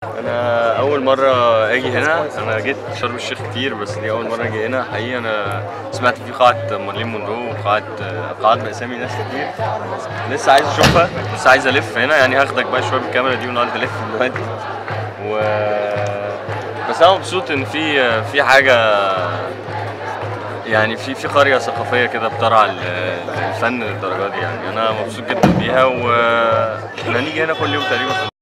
انا اول مره اجي هنا انا جيت شرم الشيخ كتير بس دي اول مره اجي هنا حقيقي انا سمعت في قاعه مارلين مونرو وقاعه قاعات باسامي ناس كتير لسه عايز اشوفها لسه عايز الف هنا يعني هاخدك بقى شويه بالكاميرا دي ونقعد نلف دلوقتي و بس انا مبسوط ان في في حاجه يعني في في قريه ثقافيه كده بترعى ال- الفن للدرجه دي يعني انا مبسوط جدا بيها و هنيجي هنا كل يوم تقريبا